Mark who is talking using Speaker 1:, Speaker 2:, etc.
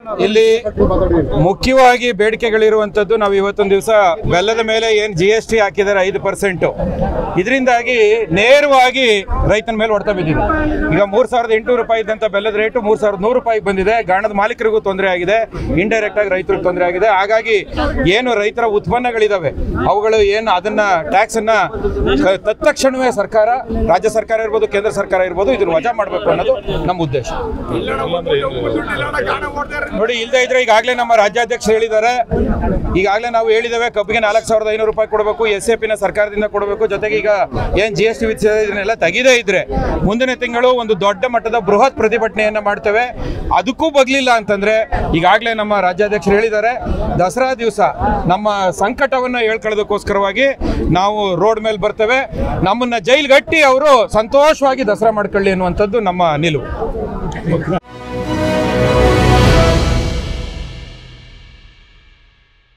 Speaker 1: ಇಲ್ಲಿ ಮುಖ್ಯವಾಗಿ ಬೇಡಿಕೆಗಳಿರುವಂತದ್ದು ನಾವು ಇವತ್ತೊಂದು ದಿವಸ ಬೆಲ್ಲದ ಮೇಲೆ ಏನ್ ಜಿ ಎಸ್ ಟಿ ಹಾಕಿದ್ದಾರೆ ಐದು ಪರ್ಸೆಂಟ್ ಇದರಿಂದಾಗಿ ನೇರವಾಗಿ ರೈತನ ಮೇಲೆ ಹೊಡ್ತಾ ಬಿದ್ದಿದೆ ಈಗ ಮೂರ್ ಸಾವಿರದ ಎಂಟುನೂರು ರೂಪಾಯಿ ಇದ್ದಂತ ಬೆಲ್ಲದ ರೇಟು ಮೂರ್ ಸಾವಿರದ ನೂರು ರೂಪಾಯಿ ಬಂದಿದೆ ಗಾಣದ ಮಾಲೀಕರಿಗೂ ತೊಂದರೆ ಆಗಿದೆ ಇಂಡೈರೆಕ್ಟ್ ಆಗಿ ರೈತರಿಗೆ ತೊಂದರೆ ಆಗಿದೆ ಹಾಗಾಗಿ ಏನು ರೈತರ ಉತ್ಪನ್ನಗಳಿದಾವೆ ಅವುಗಳು ಏನು ಅದನ್ನ ಟ್ಯಾಕ್ಸ್ ಅನ್ನ ಕ- ತತ್ಕ್ಷಣವೇ ಸರ್ಕಾರ ರಾಜ್ಯ ಸರ್ಕಾರ ಇರ್ಬೋದು ಕೇಂದ್ರ ಸರ್ಕಾರ ಇರ್ಬೋದು ಇದನ್ನ ವಜಾ ಮಾಡಬೇಕು ಅನ್ನೋದು ನಮ್ಮ ಉದ್ದೇಶ ನೋಡಿ ಇಲ್ಲದೆ ಇದ್ರೆ ಈಗಾಗಲೇ ನಮ್ಮ ರಾಜ್ಯಾಧ್ಯಕ್ಷರು ಹೇಳಿದ್ದಾರೆ ಈಗಾಗಲೇ ನಾವು ಹೇಳಿದ್ದೇವೆ ಕಬ್ಬಿಗೆ ನಾಲ್ಕು ಸಾವಿರದ ಐನೂರು ರೂಪಾಯಿ ಕೊಡಬೇಕು ಎಸ್ ಎ ಪಿನ ಸರ್ಕಾರದಿಂದ ಕೊಡಬೇಕು ಜೊತೆಗೆ ಈಗ ಏನ್ ಜಿ ಎಸ್ ಟಿ ವಿಧಿಸಿದೆ ಇದನ್ನೆಲ್ಲ ತೆಗೆದೇ ಇದ್ರೆ ಮುಂದಿನ ತಿಂಗಳು ಒಂದು ದೊಡ್ಡ ಮಟ್ಟದ ಬೃಹತ್ ಪ್ರತಿಭಟನೆಯನ್ನ ಮಾಡ್ತೇವೆ ಅದಕ್ಕೂ ಬಗ್ಲಿಲ್ಲ ಅಂತಂದ್ರೆ ಈಗಾಗಲೇ ನಮ್ಮ ರಾಜ್ಯಾಧ್ಯಕ್ಷರು ಹೇಳಿದ್ದಾರೆ ದಸರಾ ದಿವಸ ನಮ್ಮ ಸಂಕಟವನ್ನ ಹೇಳ್ಕೊಳ್ಳೋದಕ್ಕೋಸ್ಕರವಾಗಿ ನಾವು ರೋಡ್ ಮೇಲೆ ಬರ್ತೇವೆ ನಮ್ಮನ್ನ ಜೈಲ್ಗಟ್ಟಿ ಅವರು ಸಂತೋಷವಾಗಿ ದಸರಾ ಮಾಡ್ಕೊಳ್ಳಿ ಅನ್ನುವಂಥದ್ದು ನಮ್ಮ ನಿಲುವು